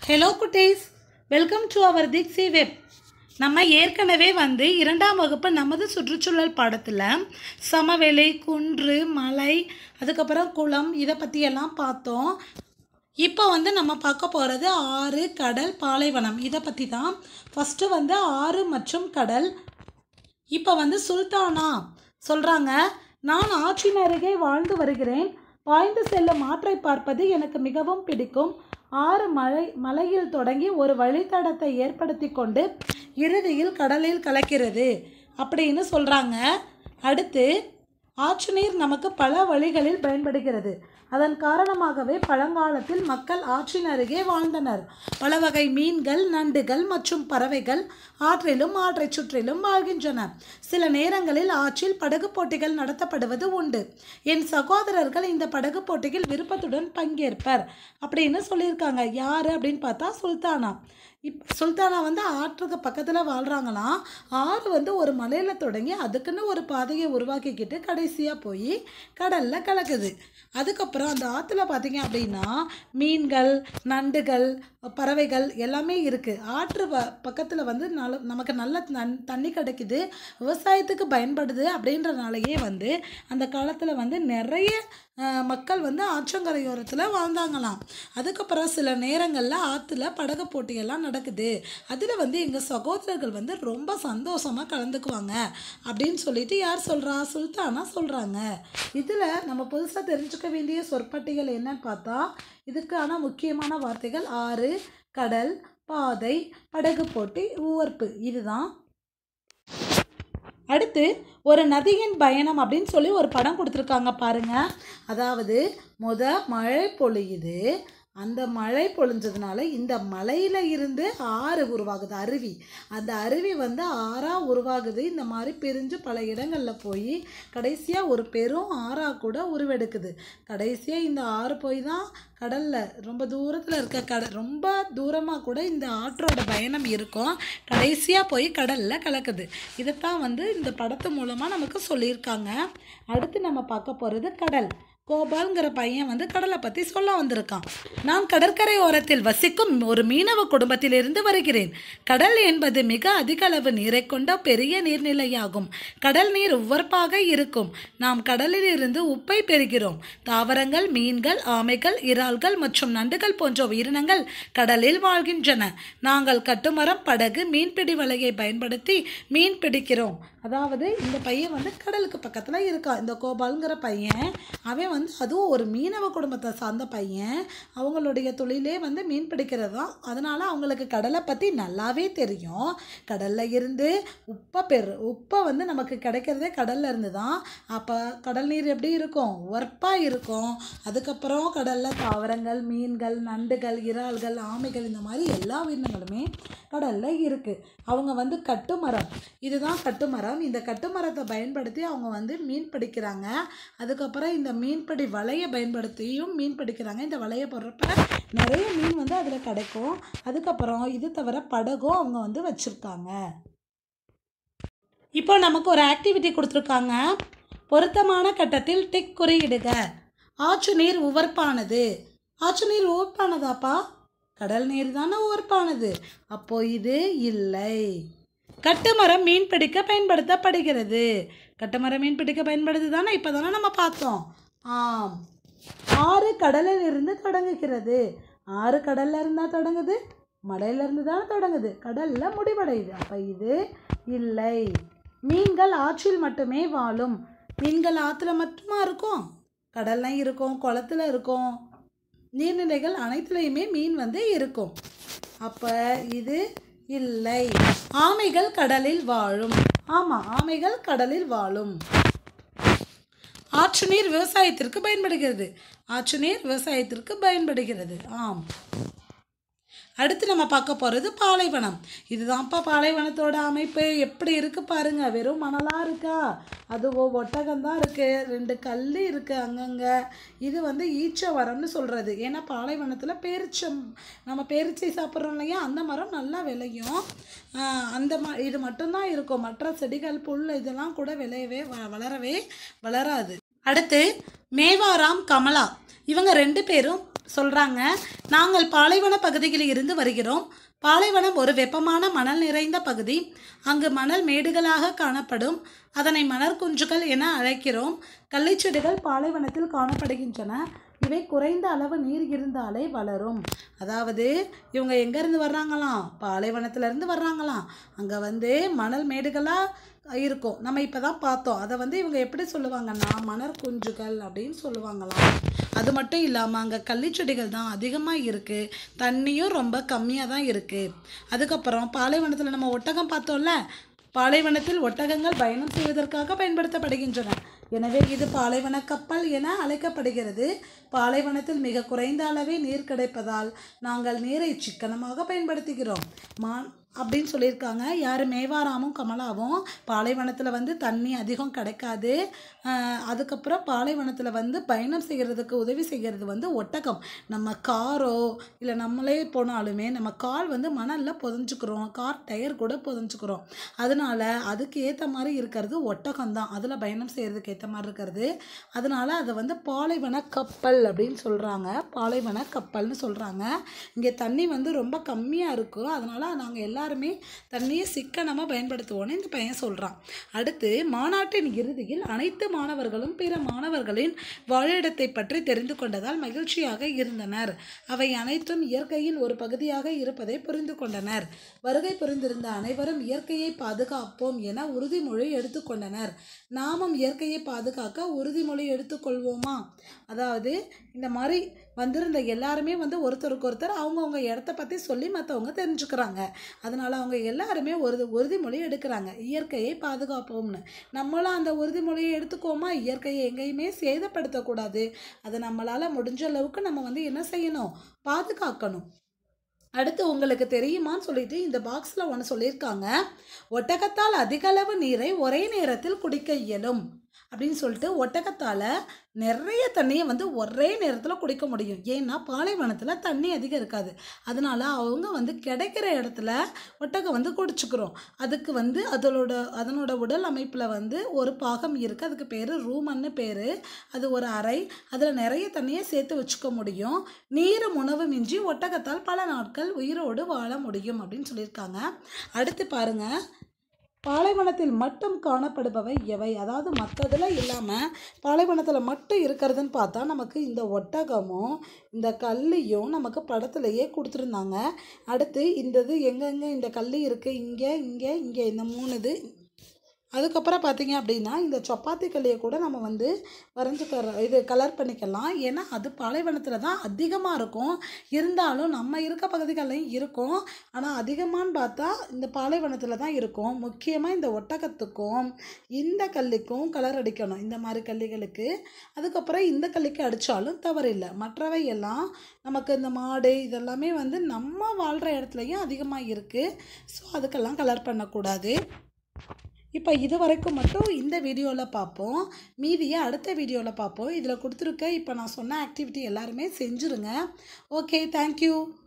hello குட்டீஸ் welcome to our திக்ஸி web நம்ம ஏற்கனவே வந்து இரண்டாம் வகுப்பு நமது சுற்றுச்சூழல் பாடத்தில் சமவெளி குன்று மலை அதுக்கப்புறம் குளம் இதை பற்றியெல்லாம் பார்த்தோம் இப்போ வந்து நம்ம பார்க்க போகிறது ஆறு கடல் பாலைவனம் இதை பற்றி தான் ஃபஸ்ட்டு வந்து ஆறு மற்றும் கடல் இப்போ வந்து சுல்தானா சொல்கிறாங்க நான் ஆற்றின் அருகே வாழ்ந்து வருகிறேன் பாய்ந்து செல்லும் ஆற்றை பார்ப்பது எனக்கு மிகவும் பிடிக்கும் ஆறு மலை மலையில் தொடங்கி ஒரு வழித்தடத்தை ஏற்படுத்தி கொண்டு இறுதியில் கடலில் கலக்கிறது அப்படின்னு சொல்கிறாங்க அடுத்து ஆற்று நீர் நமக்கு பல வழிகளில் பயன்படுகிறது அதன் காரணமாகவே பழங்காலத்தில் மக்கள் ஆற்றின் அருகே வாழ்ந்தனர் பல வகை மீன்கள் நண்டுகள் மற்றும் பறவைகள் ஆற்றிலும் ஆற்றைச் சுற்றிலும் வாழ்கின்றன சில நேரங்களில் ஆற்றில் படகு போட்டிகள் நடத்தப்படுவது உண்டு என் சகோதரர்கள் இந்த படகு போட்டியில் விருப்பத்துடன் பங்கேற்பர் அப்படின்னு சொல்லியிருக்காங்க யார் அப்படின்னு பார்த்தா சுல்தானா இப் சுல்தானா வந்து ஆற்றுக்கு பக்கத்தில் வாழ்கிறாங்களாம் ஆறு வந்து ஒரு மலையில் தொடங்கி அதுக்குன்னு ஒரு பாதையை உருவாக்கிக்கிட்டு கடைசியாக போய் கடலில் கலக்குது அதுக்கப்புறம் அந்த ஆற்றுல பார்த்தீங்க அப்படின்னா மீன்கள் நண்டுகள் பறவைகள் எல்லாமே இருக்குது ஆற்று ப பக்கத்தில் வந்து நல்ல நமக்கு நல்ல நன் தண்ணி கிடைக்குது விவசாயத்துக்கு பயன்படுது அப்படின்றனாலயே வந்து அந்த காலத்தில் வந்து நிறைய அஹ், மக்கள் வந்து ஆற்றங்கரையோரத்தில் வாழ்ந்தாங்களாம் அதுக்கப்புறம் சில நேரங்களில் ஆற்றுல படகு போட்டியெல்லாம் நடக்குது அதில் வந்து எங்கள் சகோதரர்கள் வந்து ரொம்ப சந்தோஷமாக கலந்துக்குவாங்க அப்படின்னு சொல்லிட்டு யார் சொல்கிறா சுல்தானா சொல்கிறாங்க இதில் நம்ம புதுசாக தெரிஞ்சுக்க வேண்டிய சொற்பட்டிகள் என்னன்னு பார்த்தா இதுக்கான முக்கியமான வார்த்தைகள் ஆறு கடல் பாதை படகு போட்டி உவர்ப்பு இதுதான் அடுத்து ஒரு நதியின் பயணம் அப்படின்னு சொல்லி ஒரு படம் கொடுத்துருக்காங்க பாருங்க அதாவது முத மழை பொழியுது அந்த மழை பொழிஞ்சதுனால இந்த மலையில இருந்து ஆறு உருவாகுது அருவி அந்த அருவி வந்து ஆறா உருவாகுது இந்த மாதிரி பிரிஞ்சு பல இடங்களில் போய் கடைசியாக ஒரு பெரும் ஆறா கூட உருவெடுக்குது கடைசியாக இந்த ஆறு போய் தான் கடலில் ரொம்ப தூரத்தில் இருக்க கடல் ரொம்ப தூரமாக கூட இந்த ஆற்றோட பயணம் இருக்கும் கடைசியாக போய் கடலில் கலக்குது இதைத்தான் வந்து இந்த படத்து மூலமாக நமக்கு சொல்லியிருக்காங்க அடுத்து நம்ம பார்க்க போகிறது கடல் கோபால்ங்கிற பையன் வந்து கடலை பற்றி சொல்ல வந்திருக்கான் நான் கடற்கரை ஓரத்தில் வசிக்கும் ஒரு மீனவ குடும்பத்திலிருந்து வருகிறேன் கடல் என்பது மிக அதிக அளவு நீரை கொண்ட பெரிய நீர்நிலையாகும் கடல் நீர் உவர்ப்பாக இருக்கும் நாம் கடலில் இருந்து உப்பை பெறுகிறோம் தாவரங்கள் மீன்கள் ஆமைகள் இறால்கள் மற்றும் நண்டுகள் போன்ற உயிரினங்கள் கடலில் வாழ்கின்றன நாங்கள் கட்டுமரம் படகு மீன்பிடி வலையை பயன்படுத்தி மீன் பிடிக்கிறோம் அதாவது இந்த பையன் வந்து கடலுக்கு பக்கத்தில் இருக்கான் இந்த கோபால்ங்கிற பையன் அவன் வந்து அதுவும் ஒரு மீனவ குடும்பத்தை சார்ந்த பையன் அவங்களுடைய தொழிலே வந்து மீன் பிடிக்கிறது தான் அதனால் அவங்களுக்கு கடலை பற்றி நல்லாவே தெரியும் கடலில் இருந்து உப்பை பெரு உப்பை வந்து நமக்கு கிடைக்கிறதே கடல்ல இருந்து தான் அப்போ கடல் நீர் எப்படி இருக்கும் உரப்பாக இருக்கும் அதுக்கப்புறம் கடலில் தாவரங்கள் மீன்கள் நண்டுகள் இறால்கள் ஆமைகள் இந்த மாதிரி எல்லா உயிரினங்களுமே கடலில் இருக்குது அவங்க வந்து கட்டுமரம் இதுதான் கட்டுமரம் இந்த கட்டுமரத்தை பயன்படுத்தி அவங்க வந்து மீன் பிடிக்கிறாங்க அதுக்கப்புறம் இந்த மீன்பிடி வலையை பயன்படுத்தியும் மீன் பிடிக்கிறாங்க இந்த வலையை போடுறப்ப நிறைய மீன் வந்து அதில் கிடைக்கும் அதுக்கப்புறம் இது தவிர படகும் அவங்க வந்து வச்சுருக்காங்க இப்போ நமக்கு ஒரு ஆக்டிவிட்டி கொடுத்துருக்காங்க பொருத்தமான கட்டத்தில் டிக் குறியிடுக ஆற்று நீர் உவர்ப்பானது ஆற்று நீர் உவர்ப்பானதாப்பா கடல் நீர் தானே உவர்ப்பானது அப்போ இது இல்லை கட்டுமரம் மீன் பிடிக்க பயன்படுத்தப்படுகிறது கட்டுமரம் மீன் பிடிக்க பயன்படுது தானே இப்போ தானே நம்ம பார்த்தோம் ஆம் ஆறு கடலில் இருந்து தொடங்குகிறது ஆறு கடல்ல இருந்தா தொடங்குது மலையில இருந்து தானே தொடங்குது கடல்ல முடிவடையுது அப்போ இது இல்லை மீன்கள் ஆற்றில் மட்டுமே வாழும் மீன்கள் ஆற்றுல மட்டுமா இருக்கும் கடல்லாம் இருக்கும் குளத்துல இருக்கும் நீர்நிலைகள் அனைத்துலேயுமே மீன் வந்து இருக்கும் அப்போ இது இல்லை ஆமைகள் கடலில் வாழும் ஆமாம் ஆமைகள் கடலில் வாழும் ஆற்று நீர் விவசாயத்திற்கு பயன்படுகிறது ஆற்று நீர் விவசாயத்திற்கு பயன்படுகிறது ஆம் அடுத்து நம்ம பார்க்க போகிறது பாலைவனம் இதுதான்ப்பா பாலைவனத்தோட அமைப்பு எப்படி இருக்கு பாருங்க வெறும் மணலாக இருக்கா அது ஒட்டகம் தான் இருக்கு ரெண்டு கல் இருக்கு அங்கங்கே இது வந்து ஈச்ச மரம்னு சொல்கிறது ஏன்னா பாலைவனத்தில் பேரிச்சம் நம்ம பேரிச்சை சாப்பிட்றோம் இல்லையா அந்த மரம் நல்லா விளையும் ஆஹ் அந்த ம இது மட்டும்தான் இருக்கும் மற்ற செடிகள் புல் இதெல்லாம் கூட விளையவே வ- வளரவே வளராது அடுத்து மேவாராம் கமலா இவங்க ரெண்டு பேரும் சொல்கிறாங்க நாங்கள் பாலைவன பகுதியில் இருந்து வருகிறோம் பாலைவனம் ஒரு வெப்பமான மணல் நிறைந்த பகுதி அங்கு மணல் மேடுகளாக காணப்படும் அதனை மணற்குன்றுகள் என அழைக்கிறோம் கள்ளிச்செடிகள் பாலைவனத்தில் காணப்படுகின்றன இவை குறைந்த அளவு நீர் இருந்தாலே வளரும் அதாவது இவங்க எங்கேருந்து வர்றாங்களாம் பாலைவனத்துலேருந்து வர்றாங்களாம் அங்கே வந்து மணல் மேடுகளாக இருக்கும் நம்ம இப்போ தான் பார்த்தோம் அதை வந்து இவங்க எப்படி சொல்லுவாங்கன்னா மணற்குன்றுகள் அப்படின்னு சொல்லுவாங்களாம் அது மட்டும் இல்லாமல் அங்கே கள்ளிச்செடிகள் தான் அதிகமாக இருக்குது தண்ணியும் ரொம்ப கம்மியாக தான் இருக்குது அதுக்கப்புறம் பாலைவனத்தில் நம்ம ஒட்டகம் பார்த்தோம்ல பாலைவனத்தில் ஒட்டகங்கள் பயணம் செய்வதற்காக பயன்படுத்தப்படுகின்றன எனவே இது பாலைவன கப்பல் என அழைக்கப்படுகிறது பாலைவனத்தில் மிக குறைந்த அளவே நீர் கிடைப்பதால் நாங்கள் நீரை சிக்கனமாக பயன்படுத்துகிறோம் மா அப்படின்னு சொல்லியிருக்காங்க யார் மேவாராமும் கமலாவும் பாலைவனத்தில் வந்து தண்ணி அதிகம் கிடைக்காது ஆஹ் அதுக்கப்புறம் பாலைவனத்தில் வந்து பயணம் செய்கிறதுக்கு உதவி செய்கிறது வந்து ஒட்டகம் நம்ம காரோ இல்லை நம்மளே போனாலுமே நம்ம கால் வந்து மணலில் புதஞ்சுக்கிறோம் கார் டயர் கூட புதஞ்சுக்கிறோம் அதனால அதுக்கு ஏற்ற மாதிரி இருக்கிறது ஒட்டகம் தான் அதில் பயணம் செய்கிறதுக்கு ஏற்ற மாதிரி இருக்கிறது அதனால அதை வந்து பாலைவன கப்பல் அப்படின்னு சொல்கிறாங்க பாலைவன கப்பல்னு சொல்கிறாங்க இங்கே தண்ணி வந்து ரொம்ப கம்மியாக இருக்கும் அதனால நாங்கள் எல்லாருமே தண்ணியை சிக்கனமாக பயன்படுத்துவோம்னு இந்த பையன் சொல்கிறான் அடுத்து மாநாட்டின் இறுதியில் அனைத்து மாணவர்களும் பிற மாணவர்களின் வாழிடத்தை பற்றி தெரிந்து கொண்டதால் மகிழ்ச்சியாக இருந்தனர் அவை அனைத்தும் இயற்கையின் ஒரு பகுதியாக இருப்பதை புரிந்து கொண்டனர் வருகை புரிந்திருந்த அனைவரும் இயற்கையை பாதுகாப்போம் என உறுதிமொழி எடுத்துக்கொண்டனர் நாமும் இயற்கையை பாதுகாக்க உறுதிமொழி எடுத்துக்கொள்வோமா அதாவது இந்த மாதிரி வந்திருந்த எல்லாருமே வந்து ஒருத்தருக்கு ஒருத்தர் அவங்கவுங்க இடத்த பற்றி சொல்லி மற்றவங்க தெரிஞ்சுக்கிறாங்க அதனால் அவங்க எல்லாருமே ஒரு உறுதிமொழி எடுக்கிறாங்க இயற்கையை பாதுகாப்போம்னு நம்மளும் அந்த உறுதிமொழியை எடுத்துக்கோமா இயற்கையை எங்கேயுமே சேதப்படுத்தக்கூடாது அதை நம்மளால் முடிஞ்ச அளவுக்கு நம்ம வந்து என்ன செய்யணும் பாதுகாக்கணும் அடுத்து உங்களுக்கு தெரியுமான்னு சொல்லிட்டு இந்த பாக்ஸில் ஒன்று சொல்லியிருக்காங்க ஒட்டகத்தால் அதிக அளவு நீரை ஒரே நேரத்தில் குடிக்க இயலும் அப்படின்னு சொல்லிட்டு ஒட்டகத்தால் நிறைய தண்ணியை வந்து ஒரே நேரத்தில் குடிக்க முடியும் ஏன்னா பாலைவனத்தில் தண்ணி அதிகம் இருக்காது அதனால அவங்க வந்து கிடைக்கிற இடத்துல ஒட்டகம் வந்து குடிச்சுக்கிறோம் அதுக்கு வந்து அதனோட அதனோட உடல் அமைப்பில் வந்து ஒரு பாகம் இருக்குது அதுக்கு பேர் ரூமன்னு பேர் அது ஒரு அறை அதில் நிறைய தண்ணியை சேர்த்து வச்சுக்க முடியும் நீரும் உணவும் இன்றி ஒட்டகத்தால் பல நாட்கள் உயிரோடு வாழ முடியும் அப்படின்னு சொல்லியிருக்காங்க அடுத்து பாருங்க பாலைவனத்தில் மட்டும் காணப்படுபவை எவை அதாவது மற்றதில் இல்லாமல் பாலைவனத்தில் மட்டும் இருக்கிறதுன்னு பார்த்தா நமக்கு இந்த ஒட்டகமும் இந்த கல்லியும் நமக்கு படத்துலையே கொடுத்துருந்தாங்க அடுத்து இந்த இது எங்கெங்கே இந்த கல் இருக்குது இங்கே இங்கே இங்கே இந்த மூணு இது அதுக்கப்புறம் பார்த்தீங்க அப்படின்னா இந்த சப்பாத்தி கல்லியை கூட நம்ம வந்து வரைஞ்சிக்கிற இது கலர் பண்ணிக்கலாம் ஏன்னா அது பாலைவனத்தில் தான் அதிகமாக இருக்கும் இருந்தாலும் நம்ம இருக்க பகுதிகள்லையும் இருக்கும் ஆனால் அதிகமான்னு பார்த்தா இந்த பாலைவனத்தில் தான் இருக்கும் முக்கியமாக இந்த ஒட்டகத்துக்கும் இந்த கல்லிக்கும் கலர் அடிக்கணும் இந்த மாதிரி கல்லிகளுக்கு அதுக்கப்புறம் இந்த கல்லிக்கு அடித்தாலும் தவறில்லை மற்றவை எல்லாம் நமக்கு இந்த மாடு இதெல்லாமே வந்து நம்ம வாழ்கிற இடத்துலையும் அதிகமாக இருக்குது ஸோ அதுக்கெல்லாம் கலர் பண்ணக்கூடாது இப்போ இது வரைக்கும் மட்டும் இந்த வீடியோவில் பார்ப்போம் மீதியை அடுத்த வீடியோவில் பார்ப்போம் இதில் கொடுத்துருக்க இப்போ நான் சொன்ன ஆக்டிவிட்டி எல்லாருமே செஞ்சுருங்க ஓகே தேங்க்யூ